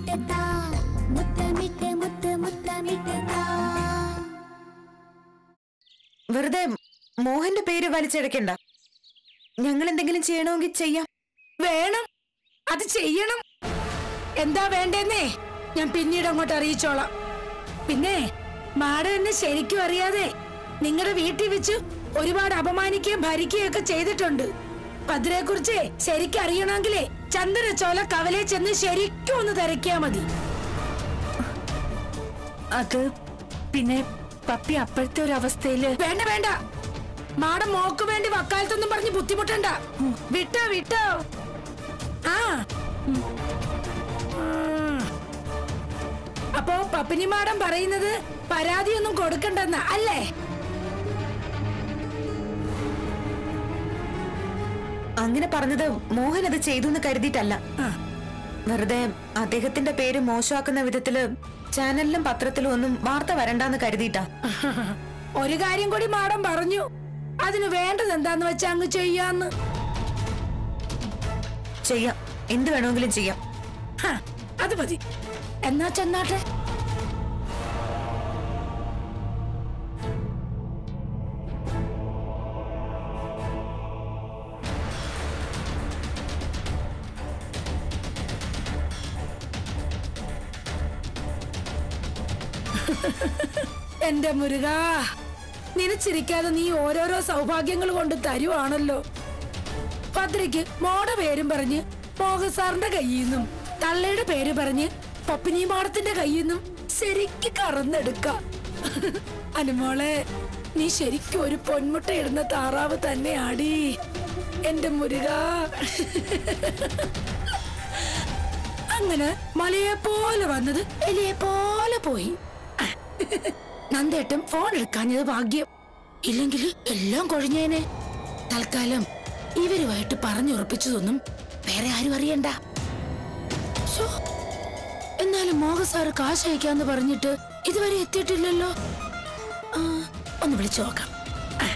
മുത്തമിട്ട് താ മുത്തമിട്ട് മുത്ത് മുത്തമിട്ട് താ വെറുതെ മോഹന്റെ പേര് വലിച്ചെടുക്കണ്ട ഞങ്ങൾ എന്തെങ്കിലും ചെയ്യണമെങ്കിൽ ചെയ്യാം വേണം അത് ചെയ്യണം എന്താ വേണ്ടെന്നേ ഞാൻ പിന്നീട് അങ്ങോട്ട് അറിയിച്ചോളാം പിന്നെ മാഡം എന്നെ ശരിക്കും അറിയാതെ നിങ്ങളുടെ വീട്ടിൽ വെച്ച് ഒരുപാട് അപമാനിക്കുകയും ഭരിക്കുകയും ഒക്കെ ചെയ്തിട്ടുണ്ട് ഭദ്രയെ കുറിച്ച് ശരിക്കും അറിയണമെങ്കിലേ ചന്ദന ചോല കവലെ ചെന്ന് ശരിക്കും ഒന്ന് തിരക്കിയാ മതി അത് പിന്നെ പപ്പി അപ്പോഴത്തെ ഒരു അവസ്ഥയില് വേണ്ട വേണ്ട മാഡം മോക്ക് വേണ്ടി വക്കാലത്തൊന്നും പറഞ്ഞ് ബുദ്ധിമുട്ടണ്ട വിട്ടോ വിട്ടോ ആ ഉം. അപ്പോ പപ്പിനി മാഡം പറയുന്നത് പരാതിയൊന്നും കൊടുക്കണ്ടെന്ന അല്ലേ അങ്ങനെ പറഞ്ഞത് മോഹൻ അത് ചെയ്തു എന്ന് കരുതിയിട്ടല്ല ആ, വെറുതെ അദ്ദേഹത്തിന്റെ പേര് മോശമാക്കുന്ന വിധത്തില് ചാനലിലും പത്രത്തിലും ഒന്നും വാർത്ത വരണ്ടാന്ന് കരുതിയിട്ടാ ഒരു കാര്യം കൂടി മാഡം പറഞ്ഞു അതിന് വേണ്ടത് എന്താന്ന് വെച്ചാ അങ്ങ് ചെയ്യാന്ന് ചെയ്യാം എന്ത് വേണമെങ്കിലും ചെയ്യാം ഹ, അത് മതി എന്നാ ചെന്നാട്ടെ എന്റെ മുരുക നിനച്ചിരിക്കാതെ നീ ഓരോരോ സൗഭാഗ്യങ്ങൾ കൊണ്ട് തരുവാണല്ലോ ഭദ്രയ്ക്ക് മോടെ പേരും പറഞ്ഞ് മോഹൻ സാറിന്റെ കയ്യിൽ നിന്നും തള്ളയുടെ പേര് പറഞ്ഞ് പപ്പിനി മാടത്തിന്റെ കയ്യിൽ നിന്നും ശരിക്ക് കറന്നെടുക്ക അനുമോളെ നീ ശരിക്കും ഒരു പൊന്മുട്ട ഇടുന്ന താറാവ് തന്നെയാടി എന്റെ മുരുക അങ്ങനെ മലയെ പോലെ വന്നത് എലിയെ പോലെ പോയി നന്ദേട്ടം ഫോൺ എടുക്കാഞ്ഞത് ഭാഗ്യം ഇല്ലെങ്കിൽ എല്ലാം കൊഴിഞ്ഞേനെ തൽക്കാലം ഇവരുമായിട്ട് പറഞ്ഞുറപ്പിച്ചതൊന്നും വേറെ ആരും അറിയണ്ട ശ്ശോ, എന്നാലും മോഹ സാറ് കാശ് അയക്കാന്ന് പറഞ്ഞിട്ട് ഇതുവരെ എത്തിയിട്ടില്ലല്ലോ ആ, ഒന്ന് വിളിച്ചു നോക്കാം ആ.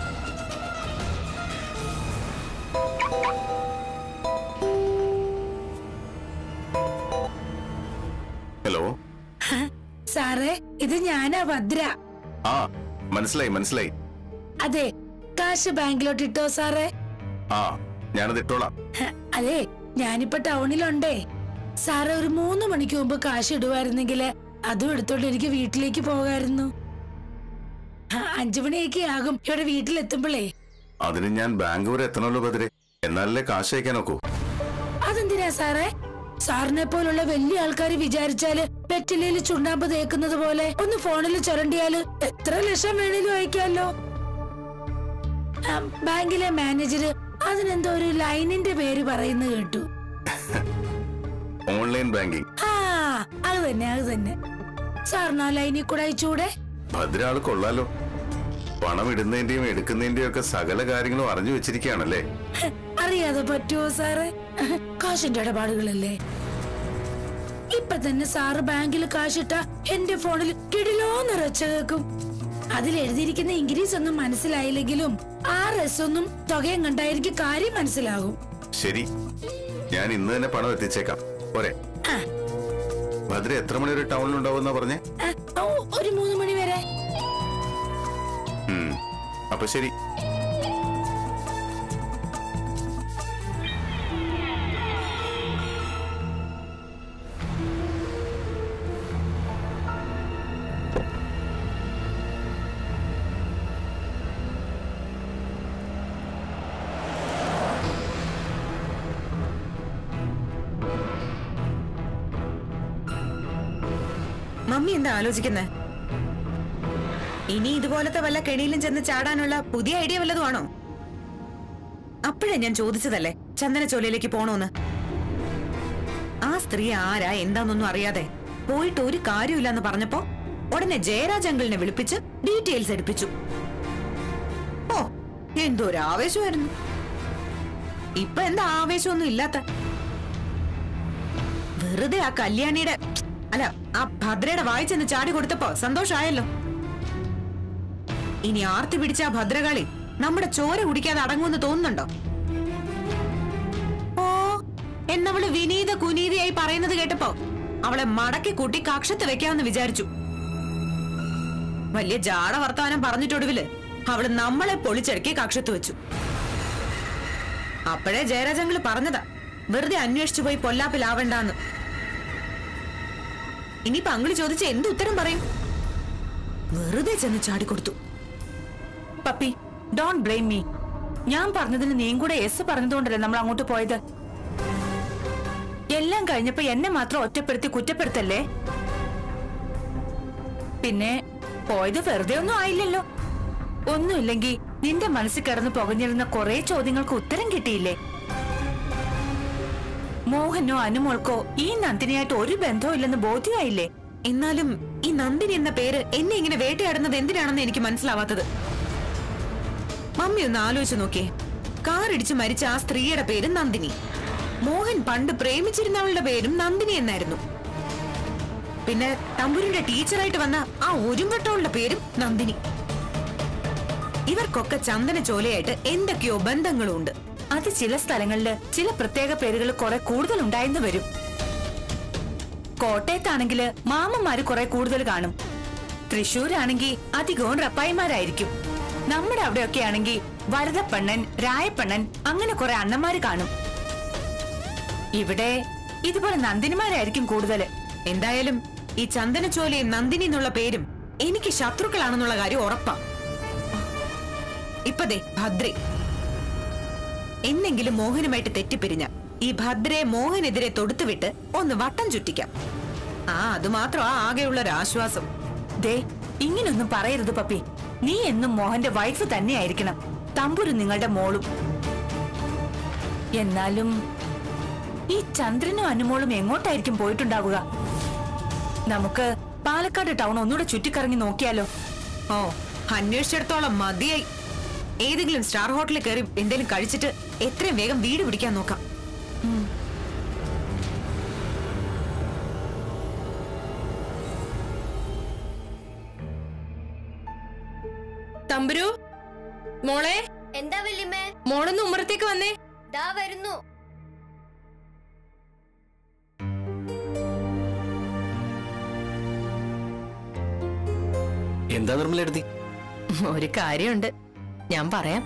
ഹലോ സാറേ ഇത് ഞാനാ ഭദ്ര ആ മനസ്സിലായി മനസ്സിലായി അതെ കാശ് ബാങ്കിലോട്ട് ഇട്ടോ സാറേ ആ ഞാനത് ഇട്ടോളാം ഹ, അതെ ഞാനിപ്പോ ടൗണിലുണ്ടേ സാറ് ഒരു മൂന്ന് മണിക്ക് മുമ്പ് കാശ് ഇടുവായിരുന്നെങ്കിൽ അതും എടുത്തോണ്ട് എനിക്ക് വീട്ടിലേക്ക് പോകായിരുന്നു ആ, അഞ്ചു മണിയൊക്കെ ആകും ഇവിടെ വീട്ടിലെത്തുമ്പോഴേ അതിന് ഞാൻ ബാങ്ക് വരെ എത്തണമല്ലോ ബദരെ എന്നാലല്ലേ കാശ് അയക്കാൻ നോക്കൂ അതെന്തിനാ സാറേ സാറിനെ പോലുള്ള വലിയ ആൾക്കാർ വിചാരിച്ചാല് വെറ്റിലയിൽ ചുണ്ണാമ്പ് തേക്കുന്നത് പോലെ ഒന്ന് ഫോണിൽ ചുരണ്ടിയാല് എത്ര ലക്ഷം വേണേലും അയക്കാമല്ലോ ആ, ബാങ്കിലെ മാനേജര് അതിനെന്തോ ഒരു ലൈനിന്റെ പേര് പറയുന്ന കേട്ടു ഓൺലൈൻ ബാങ്കിങ് ആ അത് തന്നെ അത് തന്നെ സാറിന് ആ ലൈനിൽ കൂടെ അയച്ചൂടെ ഭദ്ര ആള് കൊള്ളാലോ പണം ഇടുന്നതിന്റെയും എടുക്കുന്നതിന്റെയും ഒക്കെ സകല കാര്യങ്ങളും അറിഞ്ഞു വെച്ചിരിക്കുകയാണല്ലേ ഹ്, അറിയാതെ പറ്റുമോ സാറ് കാശിന്റെ ഇടപാടുകളല്ലേ ഇപ്പൊ തന്നെ സാറ് ബാങ്കിൽ കാശിട്ട എന്റെ ഫോണിൽ കിടിലോന്ന് റച്ച കേൾക്കും അതിൽ എഴുതിയിരിക്കുന്ന ഇംഗ്ലീഷ് ഒന്നും മനസ്സിലായില്ലെങ്കിലും ആ രസൊന്നും തുകയും കണ്ടാ എനിക്ക് കാര്യം മനസ്സിലാകും ശരി ഞാൻ ഇന്ന് തന്നെ പണം എത്തിച്ചേക്കാം പോരെ ആ, ഭദ്ര എത്ര മണി വരെ ടൗണിലുണ്ടാവുന്ന പറഞ്ഞേ ആ, ഓ, ഒരു മൂന്ന് മണി വരെ ഉം. അപ്പൊ ശരി മമ്മി എന്താ ആലോചിക്കുന്നേ ഇനി ഇതുപോലത്തെ വല്ല കെണിയിലും ചെന്ന് ചാടാനുള്ള പുതിയ ഐഡിയ വല്ലതും ആണോ അപ്പോഴേ ഞാൻ ചോദിച്ചതല്ലേ ചന്ദനച്ചോലയിലേക്ക് പോണോന്ന് ആ സ്ത്രീ ആരാ എന്താന്നൊന്നും അറിയാതെ പോയിട്ട് ഒരു കാര്യമില്ലെന്ന് പറഞ്ഞപ്പോ ഉടനെ ജയരാജ് അങ്കിളിനെ വിളിപ്പിച്ച് ഡീറ്റെയിൽസ് എടുപ്പിച്ചു ഓ എന്തോ ഒരു ആവേശമായിരുന്നു ഇപ്പൊ എന്താ ആവേശമൊന്നും ഇല്ലാത്ത വെറുതെ ആ കല്യാണിയുടെ അല്ല ആ ഭദ്രയുടെ വായിച്ചെന്ന് ചാടി കൊടുത്തപ്പോ സന്തോഷായല്ലോ ഇനി ആർത്തി പിടിച്ച ആ ഭദ്രകാളി നമ്മുടെ ചോര കുടിക്കാതെ അടങ്ങുമെന്ന് തോന്നുന്നുണ്ടോ ഓ എന്നവള് വിനീത കുനീതിയായി പറയുന്നത് കേട്ടപ്പോ അവളെ മടക്കി കൂട്ടി കക്ഷത്ത് വെക്കാമെന്ന് വിചാരിച്ചു വലിയ ജാട വർത്തമാനം പറഞ്ഞിട്ടൊടുവില് അവള് നമ്മളെ പൊളിച്ചടക്കി കക്ഷത്ത് വെച്ചു അപ്പോഴേ ജയരാജങ്കിള് പറഞ്ഞതാ വെറുതെ അന്വേഷിച്ചു പോയി പൊല്ലാപ്പിലാവണ്ടെന്ന് ഇനി പങ്കിളി ചോദിച്ച എന്ത് ഉത്തരം പറയും വെറുതെ ചെന്ന് ചാടിക്കൊടുത്തു പപ്പി ഡോണ്ട് ബ്ലെയിം മീ ഞാൻ പറഞ്ഞതിന് നീയും കൂടെ എസ് പറഞ്ഞതുകൊണ്ടല്ലേ നമ്മൾ അങ്ങോട്ട് പോയത് എല്ലാം കഴിഞ്ഞപ്പോ എന്നെ മാത്രം ഒറ്റപ്പെടുത്തി കുറ്റപ്പെടുത്തല്ലേ പിന്നെ പോയത് വെറുതെ ഒന്നും ആയില്ലല്ലോ ഒന്നുമില്ലെങ്കിൽ നിന്റെ മനസ്സിൽ കിടന്ന് പുകഞ്ഞിരുന്ന കുറെ ചോദ്യങ്ങൾക്ക് ഉത്തരം കിട്ടിയില്ലേ മോഹനോ അനുമോൾക്കോ ഈ നന്ദിനിയായിട്ട് ഒരു ബന്ധവും ഇല്ലെന്ന് ബോധ്യമായില്ലേ എന്നാലും ഈ നന്ദിനി എന്ന പേര് എന്നെ ഇങ്ങനെ വേട്ടയാടുന്നത് എന്തിനാണെന്ന് എനിക്ക് മനസ്സിലാവാത്തത് മമ്മി ഒന്ന് ആലോചിച്ച് നോക്കിയേ കാറിടിച്ച് മരിച്ച ആ സ്ത്രീയുടെ പേര് നന്ദിനി മോഹൻ പണ്ട് പ്രേമിച്ചിരുന്നവളുടെ പേരും നന്ദിനി എന്നായിരുന്നു പിന്നെ തമ്പുരിന്റെ ടീച്ചറായിട്ട് വന്ന ആ ഒരുമ്പട്ടവളുടെ പേരും നന്ദിനി ഇവർക്കൊക്കെ ചന്ദന ചോലയായിട്ട് എന്തൊക്കെയോ ബന്ധങ്ങളും ഉണ്ട് അത് ചില സ്ഥലങ്ങളില് ചില പ്രത്യേക പേരുകൾ കുറെ കൂടുതൽ ഉണ്ടായെന്ന് വരും കോട്ടയത്താണെങ്കില് മാമന്മാര് കുറെ കൂടുതൽ കാണും തൃശ്ശൂരാണെങ്കിൽ അധികവും റപ്പായിമാരായിരിക്കും നമ്മുടെ അവിടെയൊക്കെ ആണെങ്കിൽ വരദപ്പെണ്ണൻ രായപ്പെണ്ണൻ അങ്ങനെ കുറെ അണ്ണന്മാര് കാണും ഇവിടെ ഇതുപോലെ നന്ദിനിമാരായിരിക്കും കൂടുതല് എന്തായാലും ഈ ചന്ദനച്ചോലയും നന്ദിനി എന്നുള്ള പേരും എനിക്ക് ശത്രുക്കളാണെന്നുള്ള കാര്യം ഉറപ്പാ ഇപ്പതേ ഭദ്രേ എന്നെങ്കിലും മോഹനുമായിട്ട് തെറ്റിപ്പിരിഞ്ഞ ഈ ഭദ്രയെ മോഹനെതിരെ തൊടുത്തുവിട്ട് ഒന്ന് വട്ടം ചുറ്റിക്കാം ആ അത് മാത്രമാ ആകെയുള്ള ഒരു ആശ്വാസം ദേ ഇങ്ങനൊന്നും പറയരുത് പപ്പി നീ എന്നും മോഹന്റെ വൈഫ് തന്നെയായിരിക്കണം തമ്പുരു നിങ്ങളുടെ മോളും എന്നാലും ഈ ചന്ദ്രനും അനുമോളും എങ്ങോട്ടായിരിക്കും പോയിട്ടുണ്ടാവുക നമുക്ക് പാലക്കാട് ടൗൺ ഒന്നുകൂടെ ചുറ്റിക്കറങ്ങി നോക്കിയാലോ ഓ അന്വേഷിച്ചിടത്തോളം മതിയായി ഏതെങ്കിലും സ്റ്റാർ ഹോട്ടലിൽ കയറി എന്തെങ്കിലും കഴിച്ചിട്ട് എത്രയും വേഗം വീട് പിടിക്കാൻ നോക്കാം തമ്പുരു മോളെ എന്താ വല്യമ്മേ മോളൊന്ന് ഉമ്മറത്തേക്ക് വന്നേ ദാ വരുന്നു എന്താ നിർമ്മലെടുത്തി ഒരു കാര്യമുണ്ട് ഞാൻ പറയാം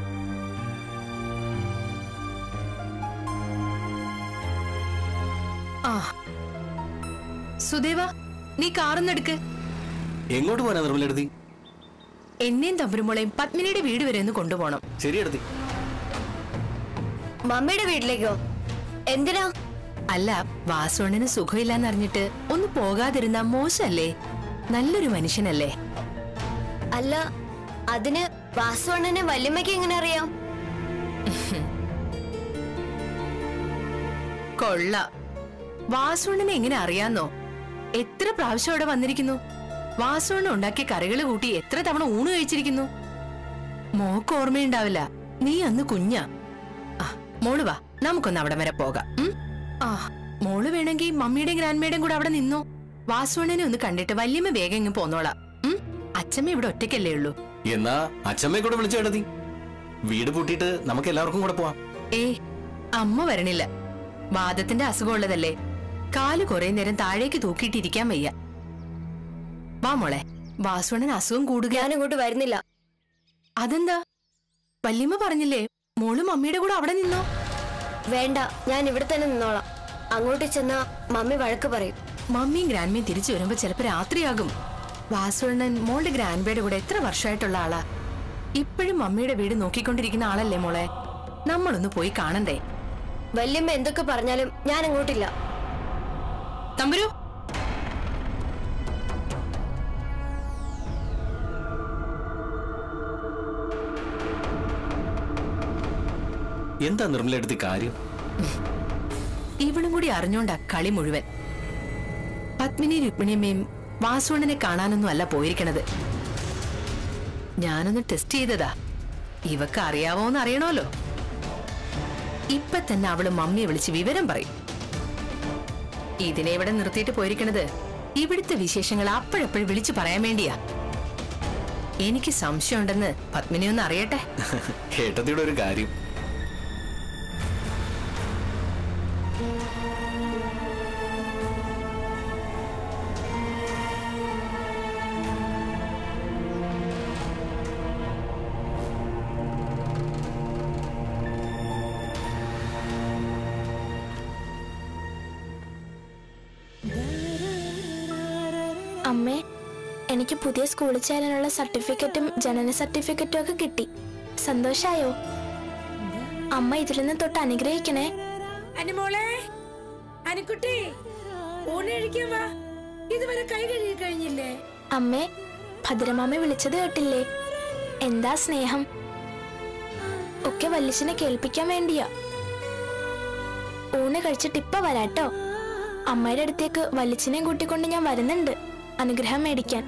ആ സുദേവ നീ കാറൊന്നെടുക്ക് എങ്ങോട്ട് പോനാ നിർമ്മലെടുത്തി എന്നെയും തമ്പുരുമോളെയും പത്മിനിയുടെ വീട് വരെ ഒന്ന് കൊണ്ടുപോകണം ശരി എടുത്തി മമ്മിയുടെ വീട്ടിലേക്കോ എന്തിനാ അല്ല വാസുണ്ണന് സുഖമില്ലാന്നറിഞ്ഞിട്ട് ഒന്ന് പോകാതിരുന്ന മോശമല്ലേ നല്ലൊരു മനുഷ്യനല്ലേ അല്ല അതിന് വാസുവണ്ണനെ വല്യമ്മയ്ക്ക് എങ്ങനെ അറിയാം കൊള്ള വാസുണ്ണനെ എങ്ങനെ അറിയാന്നോ എത്ര പ്രാവശ്യം അവിടെ വന്നിരിക്കുന്നു വാസുണ്ണ ഉണ്ടാക്കിയ കറികൾ കൂട്ടി എത്ര തവണ ഊണ് കഴിച്ചിരിക്കുന്നു മോക്ക് ഓർമ്മയുണ്ടാവില്ല നീ അന്ന് കുഞ്ഞാ ആ മോള് വാ നമുക്കൊന്ന് അവിടെ വരെ പോകാം ഉം? ആ മോള് വേണമെങ്കിൽ മമ്മിയുടെയും ഗ്രാൻഡ്മയുടെയും കൂടെ അവിടെ നിന്നോ വാസുണ്ണനെ ഒന്ന് കണ്ടിട്ട് വല്യമ്മ വേഗം ഇങ്ങ് പോന്നോളാം ഉം? അച്ഛമ്മ ഇവിടെ ഒറ്റയ്ക്കല്ലേ ഉള്ളൂ എന്നാ അച്ഛമ്മയെ കൂടെ വിളിച്ചു എടുത്തി വീട് പൂട്ടിയിട്ട് നമുക്ക് എല്ലാവർക്കും കൂടെ പോവാം ഏ അമ്മ വരണില്ല വാദത്തിന്റെ അസുഖമുള്ളതല്ലേ കാല് കുറെ നേരം താഴേക്ക് തൂക്കിയിട്ടിരിക്കാൻ വയ്യ വാ മോളെ വാസുവണ്ണൻ അസുഖം കൂടുക ഞാൻ ഇങ്ങോട്ട് വരുന്നില്ല അതെന്താ വല്യമ്മ പറഞ്ഞില്ലേ മോളും മമ്മിയുടെ കൂടെ അവിടെ നിന്നോ വേണ്ട ഞാൻ ഇവിടെ തന്നെ നിന്നോളാം അങ്ങോട്ട് ചെന്നാ മമ്മി വഴക്ക് പറയും മമ്മിയും ഗ്രാൻഡ്മയും തിരിച്ചു വരുമ്പോ ചിലപ്പോ രാത്രിയാകും വാസുവണ്ണൻ മോളുടെ ഗ്രാൻഡ്ബയുടെ കൂടെ എത്ര വർഷമായിട്ടുള്ള ആളാ ഇപ്പോഴും മമ്മിയുടെ വീട് നോക്കിക്കൊണ്ടിരിക്കുന്ന ആളല്ലേ മോളെ നമ്മളൊന്ന് പോയി കാണണ്ടേ വല്യമ്മ എന്തൊക്കെ പറഞ്ഞാലും ഞാൻ അങ്ങോട്ടില്ല തമ്പുരു എന്താ നിർമ്മലെടുത്തി കാര്യം ഇവളും കൂടി അറിഞ്ഞോണ്ടാ കളി മുഴുവൻ പത്മിനി രുക്മിണിയമ്മയും വാസുവണ്ണനെ കാണാനൊന്നും അല്ല പോയിരിക്കണത് ഞാനൊന്ന് ടെസ്റ്റ് ചെയ്തതാ ഇവക്ക് അറിയാവോന്ന് അറിയണമല്ലോ ഇപ്പൊ തന്നെ അവള് മമ്മിയെ വിളിച്ച് വിവരം പറയും ഇതിനെ ഇവിടെ നിർത്തിയിട്ട് പോയിരിക്കണത് ഇവിടുത്തെ വിശേഷങ്ങൾ അപ്പോഴപ്പോഴും വിളിച്ചു പറയാൻ വേണ്ടിയാ എനിക്ക് സംശയമുണ്ടെന്ന് പത്മിനി ഒന്ന് അറിയട്ടെ ഏട്ടത്തിയുടെ ഒരു കാര്യം എനിക്ക് പുതിയ സ്കൂളിൽ ചേരാനുള്ള സർട്ടിഫിക്കറ്റും ജനന സർട്ടിഫിക്കറ്റും ഒക്കെ കിട്ടി സന്തോഷായോ അമ്മ ഇതിൽ നിന്ന് തൊട്ട് അനുഗ്രഹിക്കണേ അനുമോളെ അനുക്കുട്ടി ഊണ് കഴിക്കാൻ വാ ഇതുവരെ കൈ കഴുകി കഴിഞ്ഞില്ലേ അമ്മേ ഭദ്രമാമ വിളിച്ചത് കേട്ടില്ലേ എന്താ സ്നേഹം ഒക്കെ വല്ലിച്ചിനെ കേൾപ്പിക്കാൻ വേണ്ടിയാ ഊണ് കഴിച്ചിട്ട് ഇപ്പൊ വരാട്ടോ അമ്മയുടെ അടുത്തേക്ക് വല്ലിച്ചിനെയും കൂട്ടിക്കൊണ്ട് ഞാൻ വരുന്നുണ്ട് അനുഗ്രഹം മേടിക്കാൻ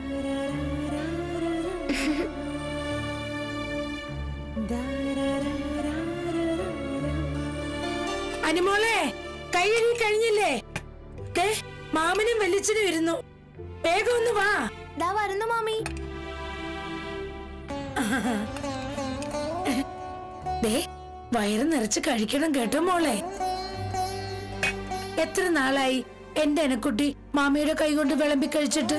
അനുമോളെ കൈ കഴുകി കഴിഞ്ഞില്ലേ ദേ, മാമനും വെല്ലിച്ചനും ഇരുന്നു വേഗം ഒന്ന് വാ ദാ വരുന്നു മാമി ദേ വയറ് നിറച്ച് കഴിക്കണം കേട്ടോ മോളെ എത്ര നാളായി എന്റെ അനക്കുട്ടി മാമിയുടെ കൈ കൊണ്ട് വിളമ്പി കഴിച്ചിട്ട്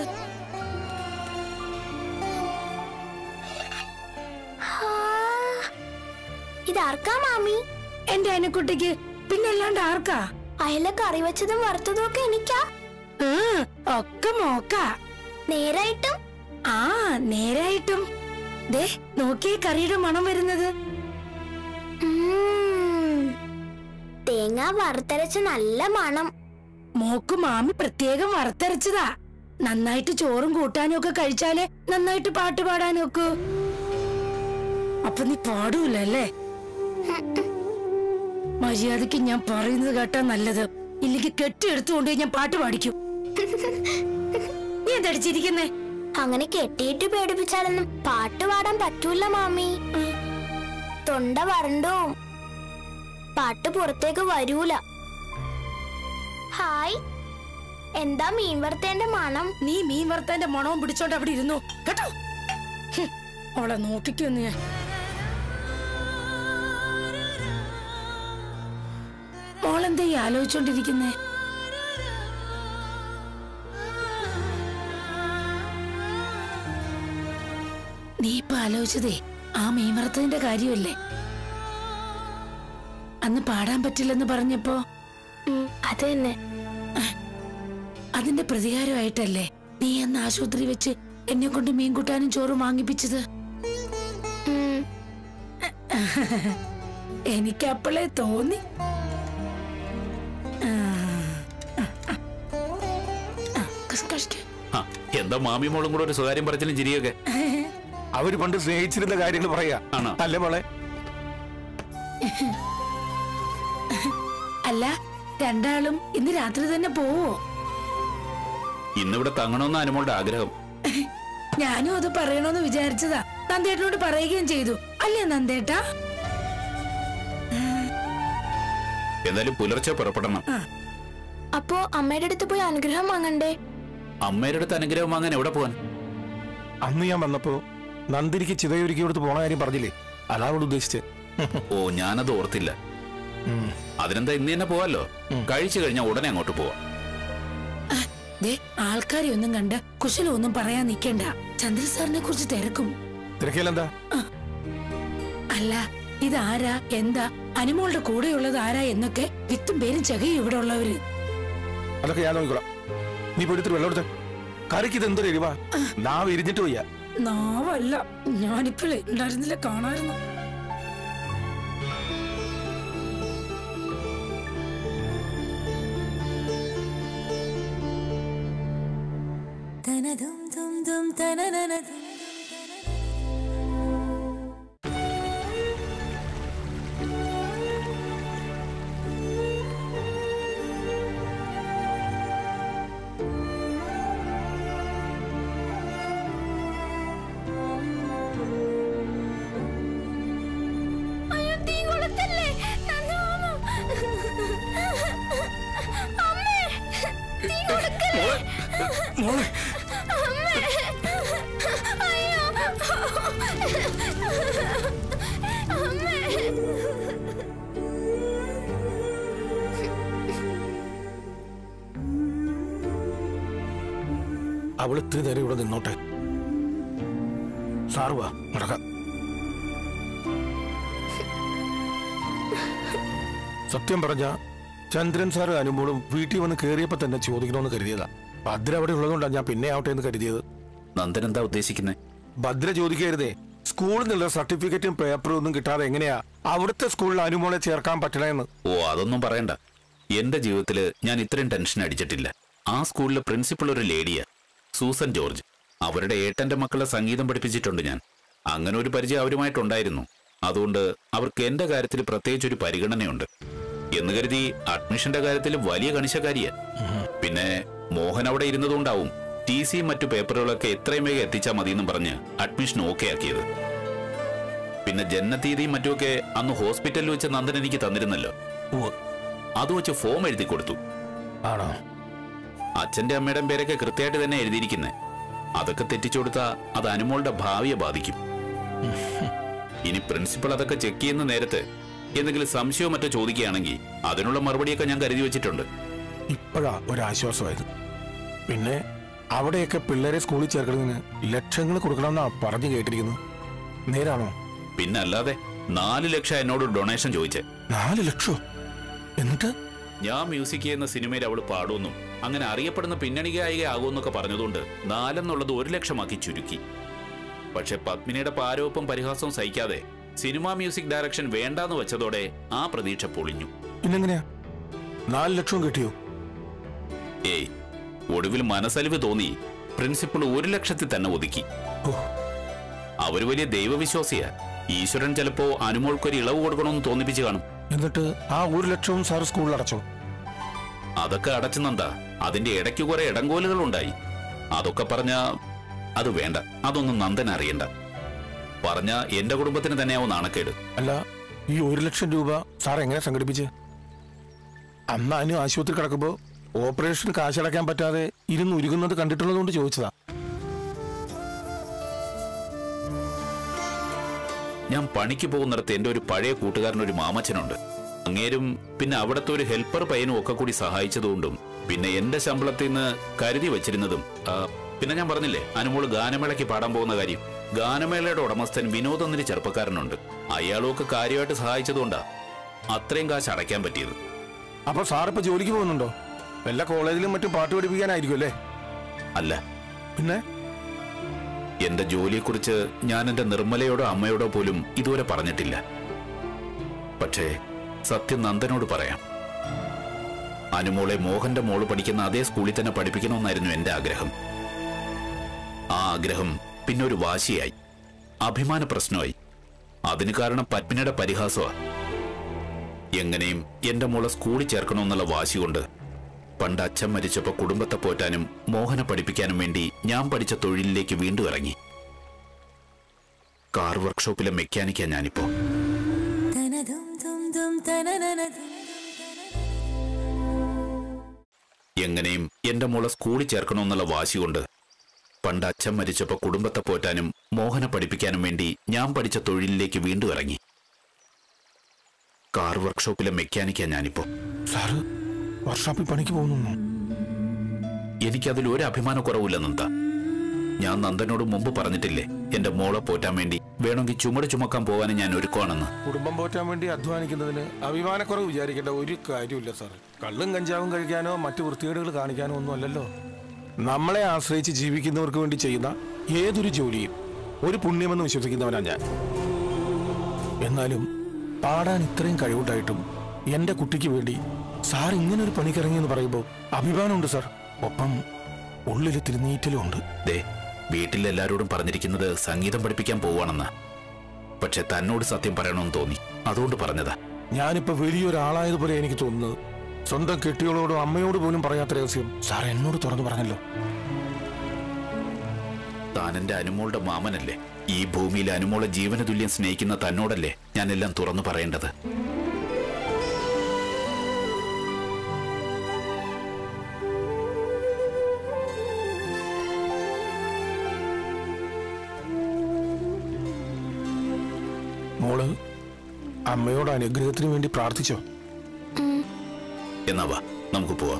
ഇതാർക്കാ മാമി എന്റെ അനക്കുട്ടിക്ക് പിന്നല്ലാണ്ട് ആർക്കാ അയല കറി വെച്ചതും വറുത്തതും ഒക്കെ എനിക്കാ ഉം, ഒക്കെ മോക്ക നേരായിട്ടും ആ നേരായിട്ടും ദേ നോക്കിയേ കറിയുടെ മണം വരുന്നത് ഉം. തേങ്ങ വറുത്തരച്ച് നല്ല മണം മോക്ക് മാമി പ്രത്യേകം വറുത്തരച്ചതാ നന്നായിട്ട് ചോറും കൂട്ടാനും ഒക്കെ കഴിച്ചാലേ നന്നായിട്ട് പാട്ട് പാടാനും ഒക്കെ അപ്പൊ നീ പാടൂലല്ലേ മര്യാദക്ക് ഞാൻ പറയുന്നത് കേട്ടാ നല്ലത് ഇല്ലെങ്കിൽ കെട്ടിയെടുത്തുകൊണ്ട് ഞാൻ പാട്ട് പാടിക്കും നീ എന്തടിച്ചിരിക്കുന്നേ അങ്ങനെ കെട്ടിയിട്ട് പേടിപ്പിച്ചാലൊന്നും പാട്ട് പാടാൻ പറ്റൂല മാമി തൊണ്ട വരണ്ടോം പാട്ട് പുറത്തേക്ക് വരൂല ഹായ് എന്താ മീൻ വറുത്തേന്റെ മണം നീ മീൻ വറുത്തതിന്റെ മണവും പിടിച്ചോണ്ട് അവിടെ ഇരുന്നു കേട്ടോ ഹും, അവളെ നോക്കിക്കൊന്നു ഞാൻ മോളെന്താ ഈ ആലോചിച്ചോണ്ടിരിക്കുന്നേ നീ ഇപ്പൊ ആലോചിച്ചതേ ആ മീൻ വറുത്തതിന്റെ കാര്യമല്ലേ അന്ന് പാടാൻ പറ്റില്ലെന്ന് പറഞ്ഞപ്പോ ഉം, അത് തന്നെ അതിന്റെ പ്രതികാരമായിട്ടല്ലേ നീ അന്ന് ആശുപത്രി വെച്ച് എന്നെ കൊണ്ട് മീൻ കൂട്ടാനും ചോറും വാങ്ങിപ്പിച്ചത് ഉം, എനിക്ക് അപ്പോഴേ തോന്നി ആ, ആ, ആ. ആ, കസ് കഷ്ക്ക്. ആ, എന്താ മാമി മോളും കൂടെ ഒരു സ്വകാര്യം പറച്ചിലും ചിരിയൊക്കെ അവര് പണ്ട് സ്നേഹിച്ചിരുന്ന കാര്യങ്ങൾ പറയാ ആണോ? അല്ലേ മോളെ അല്ല രണ്ടാളും ഇന്ന് രാത്രി തന്നെ പോവോ ഇന്നിവിടെ തങ്ങണമെന്ന അനുമോളുടെ ആഗ്രഹം ഞാനും അത് പറയണമെന്ന് വിചാരിച്ചതാ നന്ദേട്ടനോട് പറയുകയും ചെയ്തു അല്ലേ നന്ദേട്ടാ എന്തായാലും പുലർച്ചെ പുറപ്പെടണം അപ്പോ അമ്മയുടെ അടുത്ത് പോയി അനുഗ്രഹം വാങ്ങണ്ടേ അമ്മയുടെ അടുത്ത് അനുഗ്രഹം വാങ്ങാൻ എവിടെ പോവാൻ അന്ന് ഞാൻ വന്നപ്പോ നന്ദിനിക്ക് ചിതയൊരുക്കി കൊടുത്ത് പോണ കാര്യം പറഞ്ഞില്ലേ അതാ അവൾ ഉദ്ദേശിച്ചത് ഓ ഞാനത് ഓർത്തില്ല അതിനെന്താ ഇന്ന് തന്നെ പോവാലോ കഴിച്ചു കഴിഞ്ഞാൽ ഉടനെ അങ്ങോട്ട് പോവാം ദേ ആൾക്കാരെ ഒന്നും കണ്ട് കുശലൊന്നും പറയാൻ നിക്കണ്ട ചന്ദ്ര സാറിനെ കുറിച്ച് തിരക്കും തിരക്കിയാലെന്താ അല്ല ഇതാരാ എന്താ അനുമോളുടെ കൂടെയുള്ളത് ആരാ എന്നൊക്കെ വിത്തും പേരും ചകയും ഇവിടെ ഉള്ളവര് അതൊക്കെ ഞാൻ നോക്കിക്കോളാം നീ പോയി എടുത്തിട്ട് വെള്ളം എടുത്ത കറിക്ക് ഇത് എന്തൊരു എരിവാ നാവ് ഇരിഞ്ഞിട്ട് വയ്യ നാവല്ല ഞാനിപ്പോഴേ ഉണ്ടായിരുന്നില്ല കാണായിരുന്നു അയ്യോ, തീ കൊളുത്തല്ലേ? നന്ദമാമ. അമ്മേ, തീ കൊടുക്കല്ലേ? അമ്മേ. അയ്യോ. അമ്മേ. അവൾ ഇത്തിരി നേരം ഇവിടെ നിന്നോട്ടെ സാറ് വാ നടക്കാം സത്യം പറഞ്ഞ ചന്ദ്രൻ സാറ് അനുമോളും വീട്ടിൽ വന്ന് കയറിയപ്പോ തന്നെ ചോദിക്കണമെന്ന് കരുതിയതാ ഭദ്ര അവിടെ ഉള്ളതുകൊണ്ടാണ് ഞാൻ പിന്നെ ആവട്ടെ എന്ന് കരുതിയത് നന്ദൻ എന്താ ഉദ്ദേശിക്കുന്നത് ഭദ്ര ചോദിക്കരുതേ സ്കൂളിൽ നിന്നുള്ള സർട്ടിഫിക്കറ്റും പേപ്പറും ഒന്നും കിട്ടാതെ എങ്ങനെയാ അവിടുത്തെ സ്കൂളിൽ അനുമോളെ ചേർക്കാൻ പറ്റണേന്ന് ഓ അതൊന്നും പറയണ്ട എന്റെ ജീവിതത്തിൽ ഞാൻ ഇത്രയും ടെൻഷൻ അടിച്ചിട്ടില്ല ആ സ്കൂളിലെ പ്രിൻസിപ്പൾ ഒരു ലേഡിയാ സൂസൻ ജോർജ് അവരുടെ ഏട്ടന്റെ മക്കളെ സംഗീതം പഠിപ്പിച്ചിട്ടുണ്ട് ഞാൻ അങ്ങനെ ഒരു പരിചയം അവരുമായിട്ടുണ്ടായിരുന്നു അതുകൊണ്ട് അവർക്ക് എന്റെ കാര്യത്തിൽ പ്രത്യേകിച്ച് ഒരു പരിഗണനയുണ്ട് എന്ന് കരുതി അഡ്മിഷന്റെ കാര്യത്തിൽ വലിയ കണിശക്കാരിയാ പിന്നെ മോഹൻ അവിടെ ഇരുന്നതുകൊണ്ടാവും ടി സിയും മറ്റു പേപ്പറുകളൊക്കെ എത്രയും വേഗം എത്തിച്ചാൽ മതിയെന്നും പറഞ്ഞ് അഡ്മിഷൻ ഓക്കെ ആക്കിയത് പിന്നെ ജനനത്തീയതിയും മറ്റുമൊക്കെ അന്ന് ഹോസ്പിറ്റലിൽ വെച്ച് നന്ദൻ എനിക്ക് തന്നിരുന്നല്ലോ ഉവ്വ്. അത് വെച്ച് ഫോം എഴുതി കൊടുത്തു ആണോ അച്ഛന്റെ അമ്മയുടെയും പേരൊക്കെ കൃത്യമായിട്ട് തന്നെ എഴുതിയിരിക്കുന്നേ അതൊക്കെ തെറ്റിച്ചു കൊടുത്താ അത് അനുമോളുടെ ഭാവിയെ ബാധിക്കും ഇനി പ്രിൻസിപ്പൾ അതൊക്കെ ചെക്ക് ചെയ്യുന്ന നേരത്ത് എന്തെങ്കിലും സംശയമോ മറ്റോ ചോദിക്കുകയാണെങ്കിൽ അതിനുള്ള മറുപടിയൊക്കെ ഞാൻ കരുതി വെച്ചിട്ടുണ്ട് ഇപ്പോഴാ ഒരാശ്വാസമായത് പിന്നെ അവിടെയൊക്കെ പിള്ളേരെ സ്കൂളിൽ ചേർക്കണമെന്ന് ലക്ഷങ്ങൾ കൊടുക്കണമെന്നാ പറഞ്ഞു കേട്ടിരിക്കുന്നു നേരാണോ പിന്നെ അല്ലാതെ നാല് ലക്ഷം എന്നോട് ഡൊണേഷൻ ചോദിച്ചേ നാല് ലക്ഷോ എന്നിട്ട് ഞാൻ മ്യൂസിക് ചെയ്യുന്ന സിനിമയിൽ അവൾ പാടുമെന്നും അങ്ങനെ അറിയപ്പെടുന്ന പിന്നണി ഗായിക ആകുമെന്നൊക്കെ പറഞ്ഞതുകൊണ്ട് നാലെന്നുള്ളത് ഒരു ലക്ഷമാക്കി ചുരുക്കി പക്ഷെ പത്മിനിയുടെ പാരോപ്പും പരിഹാസവും സഹിക്കാതെ സിനിമാ മ്യൂസിക് ഡയറക്ഷൻ വേണ്ടാന്ന് വെച്ചതോടെ ആ പ്രതീക്ഷ പൊളിഞ്ഞു പിന്നെങ്ങനെയാ നാല് ലക്ഷവും കിട്ടിയോ ഏയ് ഒടുവിൽ മനസ്സലിവ് തോന്നി പ്രിൻസിപ്പൾ ഒരു ലക്ഷത്തിൽ തന്നെ ഒതുക്കി ഓ അവര് വലിയ ദൈവവിശ്വാസിയാ ഈശ്വരൻ ചിലപ്പോ അനുമോൾക്കൊരു ഇളവ് കൊടുക്കണമെന്ന് തോന്നിപ്പിച്ചു കാണും എന്നിട്ട് ആ ഒരു ലക്ഷവും സാർ സ്കൂളിൽ അടച്ചോ അതൊക്കെ അടച്ചുനന്താ അതിന്റെ ഇടയ്ക്ക് കുറെ ഇടങ്കോലുകൾ ഉണ്ടായി അതൊക്കെ പറഞ്ഞ അത് വേണ്ട അതൊന്നും നന്ദൻ അറിയണ്ട പറഞ്ഞ എന്റെ കുടുംബത്തിന് തന്നെയാവും നാണക്കേട് അല്ല ഈ ഒരു ലക്ഷം രൂപ സാർ എങ്ങനെ സംഘടിപ്പിച്ച് അന്ന് അനു ആശുപത്രി കിടക്കുമ്പോ ഓപ്പറേഷൻ കാശടക്കാൻ പറ്റാതെ ഇരുന്ന് ഉരുകുന്നത് കണ്ടിട്ടുള്ളതുകൊണ്ട് ചോദിച്ചതാ ഞാൻ പണിക്ക് പോകുന്നിടത്ത് എന്റെ ഒരു പഴയ കൂട്ടുകാരൻ ഒരു മാമച്ചനുണ്ട് അങ്ങേരും പിന്നെ അവിടുത്തെ ഒരു ഹെൽപ്പർ പയ്യനും ഒക്കെ കൂടി സഹായിച്ചതുകൊണ്ടും പിന്നെ എന്റെ ശമ്പളത്തിൽ നിന്ന് കരുതി വെച്ചിരുന്നതും ആ, പിന്നെ ഞാൻ പറഞ്ഞില്ലേ അനുമോള് ഗാനമേളയ്ക്ക് പാടാൻ പോകുന്ന കാര്യം ഗാനമേളയുടെ ഉടമസ്ഥൻ വിനോദ് എന്നൊരു ചെറുപ്പക്കാരനുണ്ട് അയാളും ഒക്കെ കാര്യമായിട്ട് സഹായിച്ചതുകൊണ്ടാ അത്രയും കാശ് അടയ്ക്കാൻ പറ്റിയത് അപ്പൊ സാർ ഇപ്പൊ ജോലിക്ക് പോകുന്നുണ്ടോ വല്ല കോളേജിലും മറ്റും പാട്ട് പഠിപ്പിക്കാനായിരിക്കും അല്ലേ അല്ല പിന്നെ എന്റെ ജോലിയെക്കുറിച്ച് ഞാൻ എന്റെ നിർമ്മലയോടോ അമ്മയോടോ പോലും ഇതുവരെ പറഞ്ഞിട്ടില്ല പക്ഷേ സത്യം നന്ദനോട് പറയാം അനുമോളെ മോഹന്റെ മോള് പഠിക്കുന്ന അതേ സ്കൂളിൽ തന്നെ പഠിപ്പിക്കണമെന്നായിരുന്നു എന്റെ ആഗ്രഹം ആ ആഗ്രഹം പിന്നെ ഒരു വാശിയായി അഭിമാന പ്രശ്നമായി അതിന് കാരണം പത്മിനിയുടെ പരിഹാസമാ എങ്ങനെയും എന്റെ മോളെ സ്കൂളിൽ ചേർക്കണമെന്നുള്ള വാശി കൊണ്ട് പണ്ട് അച്ഛൻ മരിച്ചപ്പോ കുടുംബത്തെ പോറ്റാനും മോഹനെ പഠിപ്പിക്കാനും വേണ്ടി ഞാൻ പഠിച്ച തൊഴിലിലേക്ക് വീണ്ടും ഇറങ്ങി കാർ വർക്ക്ഷോപ്പിലെ മെക്കാനിക്കാ ഞാനിപ്പോ എങ്ങനെയും എന്റെ മോളെ സ്കൂളിൽ ചേർക്കണമെന്നുള്ള വാശി കൊണ്ട് പണ്ട് അച്ഛൻ മരിച്ചപ്പോ കുടുംബത്തെ പോറ്റാനും മോഹനെ പഠിപ്പിക്കാനും വേണ്ടി ഞാൻ പഠിച്ച തൊഴിലിലേക്ക് വീണ്ടും ഇറങ്ങി കാർ വർക്ക്ഷോപ്പിലെ മെക്കാനിക്കാ ഞാനിപ്പോ സാറ് വർക്ക്ഷോപ്പിൽ പണിക്ക് പോകുന്നു എനിക്കതിൽ ഒരു അഭിമാനക്കുറവില്ല നന്ദ ഞാൻ നന്ദനോട് മുമ്പ് പറഞ്ഞിട്ടില്ലേ എന്റെ മോളെ പോറ്റാൻ വേണ്ടി വേണമെങ്കിൽ ചുമട് ചുമക്കാൻ പോകാനും ഞാൻ ഒരുക്കുവാണെന്ന് കുടുംബം പോറ്റാൻ വേണ്ടി അധ്വാനിക്കുന്നതിന് അഭിമാനക്കുറവ് വിചാരിക്കേണ്ട ഒരു കാര്യമില്ല സാർ കള്ളും കഞ്ചാവും കഴിക്കാനോ മറ്റു വൃത്തികേടുകൾ കാണിക്കാനോ ഒന്നും അല്ലല്ലോ നമ്മളെ ആശ്രയിച്ച് ജീവിക്കുന്നവർക്ക് വേണ്ടി ചെയ്യുന്ന ഏതൊരു ജോലിയും ഒരു പുണ്യമെന്ന് വിശ്വസിക്കുന്നവനാണ് ഞാൻ എന്നാലും പാടാൻ ഇത്രയും കഴിവുണ്ടായിട്ടും എന്റെ കുട്ടിക്ക് വേണ്ടി സാർ ഇങ്ങനെ ഒരു പണിക്കിറങ്ങിയെന്ന് പറയുമ്പോൾ അഭിമാനമുണ്ട് സാർ ഒപ്പം ഉള്ളിൽ തിരുനീറ്റലും ഉണ്ട് ദേ വീട്ടിലെല്ലാരോടും പറഞ്ഞിരിക്കുന്നത് സംഗീതം പഠിപ്പിക്കാൻ പോവാണെന്ന് പക്ഷെ തന്നോട് സത്യം പറയണമെന്ന് തോന്നി അതുകൊണ്ട് പറഞ്ഞതാ ഞാനിപ്പോ വലിയൊരാളായതുപോലെ എനിക്ക് തോന്നുന്നത് സ്വന്തം കെട്ടിയോളോടും അമ്മയോട് പോലും പറയാത്ത രഹസ്യം സാർ എന്നോട് തുറന്നു പറഞ്ഞല്ലോ താൻ എന്റെ അനുമോളുടെ മാമനല്ലേ ഈ ഭൂമിയിൽ അനുമോളെ ജീവന തുല്യം സ്നേഹിക്കുന്ന തന്നോടല്ലേ ഞാൻ എല്ലാം തുറന്നു പറയേണ്ടത് മോള് അമ്മയോട് അനുഗ്രഹത്തിന് വേണ്ടി പ്രാർത്ഥിച്ചോ എന്നാ വാ നമുക്ക് പോവാം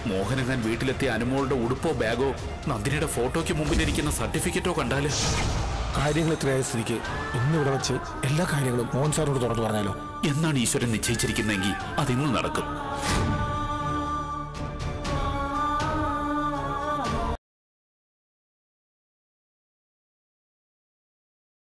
മോഹനങ്ങാൻ വീട്ടിലെത്തിയ അനുമോളുടെ ഉടുപ്പോ ബാഗോ നന്ദിനിയുടെ ഫോട്ടോയ്ക്ക് മുമ്പിലിരിക്കുന്ന സർട്ടിഫിക്കറ്റോ കണ്ടാല് കാര്യങ്ങൾ ഇത്രയായ സ്ഥിതിക്ക് ഇന്നിവിടെ വെച്ച് എല്ലാ കാര്യങ്ങളും മോഹൻ സാറിനോട് തുറന്നു പറഞ്ഞാലോ എന്നാണ് ഈശ്വരൻ നിശ്ചയിച്ചിരിക്കുന്നതെങ്കിൽ അതിന്ന് നടക്കും